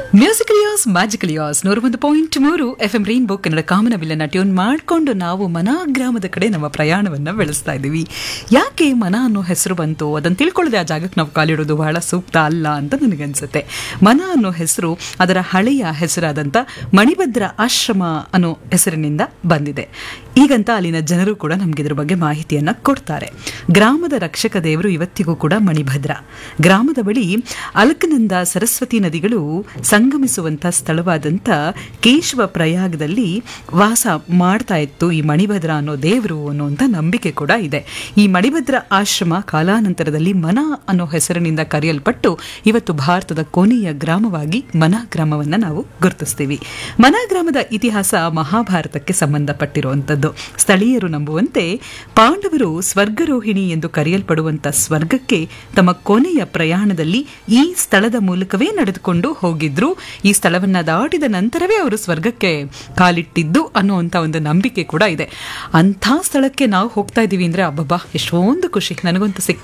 ಮ್ಯೂಸಿಕಲಿಯಾಸ್ ಮ್ಯಾಜಿಕಲಿಯಾಸ್ ನೂರ ಒಂದು ಪಾಯಿಂಟ್ ಮೂರು ಎಫ್ ಎಂ ರೈನ್ಬೋ ಕನ್ನಡ ಕಾಮನಬಿಲ್ಲನ್ನ ಟ್ಯೂನ್ ಮಾಡಿಕೊಂಡು ನಾವು ಮನ ಗ್ರಾಮದ ಕಡೆ ನಮ್ಮ ಪ್ರಯಾಣವನ್ನ ಬೆಳೆಸ್ತಾ ಇದ್ದೀವಿ ಯಾಕೆ ಮನ ಅನ್ನೋ ಹೆಸರು ಬಂತು ಅದನ್ನು ತಿಳ್ಕೊಳ್ಳದೆ ಆ ಜಾಗಕ್ಕೆ ನಾವು ಕಾಲಿಡೋದು ಬಹಳ ಸೂಕ್ತ ಅಲ್ಲ ಅಂತ ನನಗನ್ಸುತ್ತೆ ಮನ ಅನ್ನೋ ಹೆಸರು ಅದರ ಹಳೆಯ ಹೆಸರಾದಂಥ ಮಣಿಭದ್ರ ಆಶ್ರಮ ಅನ್ನೋ ಹೆಸರಿನಿಂದ ಬಂದಿದೆ ಈಗಂತ ಅಲ್ಲಿನ ಜನರು ಕೂಡ ನಮ್ಗೆ ಇದ್ರ ಬಗ್ಗೆ ಮಾಹಿತಿಯನ್ನ ಕೊಡ್ತಾರೆ ಗ್ರಾಮದ ರಕ್ಷಕ ದೇವರು ಇವತ್ತಿಗೂ ಕೂಡ ಮಣಿಭದ್ರ ಗ್ರಾಮದ ಬಳಿ ಅಲ್ಕನಂದ ಸರಸ್ವತಿ ನದಿಗಳು ಸಂಗಮಿಸುವಂತ ಸ್ಥಳವಾದಂಥ ಕೇಶವ ಪ್ರಯಾಗದಲ್ಲಿ ವಾಸ ಮಾಡ್ತಾ ಇತ್ತು ಈ ಮಣಿಭದ್ರ ಅನ್ನೋ ದೇವರು ಅನ್ನುವಂಥ ನಂಬಿಕೆ ಕೂಡ ಇದೆ ಈ ಮಣಿಭದ್ರ ಆಶ್ರಮ ಕಾಲಾನಂತರದಲ್ಲಿ ಮನ ಅನ್ನೋ ಹೆಸರಿನಿಂದ ಕರೆಯಲ್ಪಟ್ಟು ಇವತ್ತು ಭಾರತದ ಕೊನೆಯ ಗ್ರಾಮವಾಗಿ ಮನ ಗ್ರಾಮವನ್ನ ನಾವು ಗುರುತಿಸ್ತೀವಿ ಮನ ಗ್ರಾಮದ ಇತಿಹಾಸ ಮಹಾಭಾರತಕ್ಕೆ ಸಂಬಂಧಪಟ್ಟಿರುವಂಥದ್ದು ಸ್ಥಳೀಯರು ನಂಬುವಂತೆ ಪಾಂಡವರು ಸ್ವರ್ಗರೋಹಿಣಿ ಎಂದು ಕರೆಯಲ್ಪಡುವಂತ ಸ್ವರ್ಗಕ್ಕೆ ತಮ್ಮ ಕೊನೆಯ ಪ್ರಯಾಣದಲ್ಲಿ ಈ ಸ್ಥಳದ ಮೂಲಕವೇ ನಡೆದುಕೊಂಡು ಹೋಗಿದ್ರು ಈ ಸ್ಥಳವನ್ನ ದಾಟಿದ ನಂತರವೇ ಅವರು ಸ್ವರ್ಗಕ್ಕೆ ಕಾಲಿಟ್ಟಿದ್ದು ಅನ್ನುವಂಥ ಒಂದು ನಂಬಿಕೆ ಕೂಡ ಇದೆ ಅಂಥ ಸ್ಥಳಕ್ಕೆ ನಾವು ಹೋಗ್ತಾ ಇದ್ದೀವಿ ಅಂದ್ರೆ ಅಬ್ಬಬ್ಬಾ ಎಷ್ಟೊಂದು ಖುಷಿ ನನಗಂತೂ ಸಿಕ್ಕ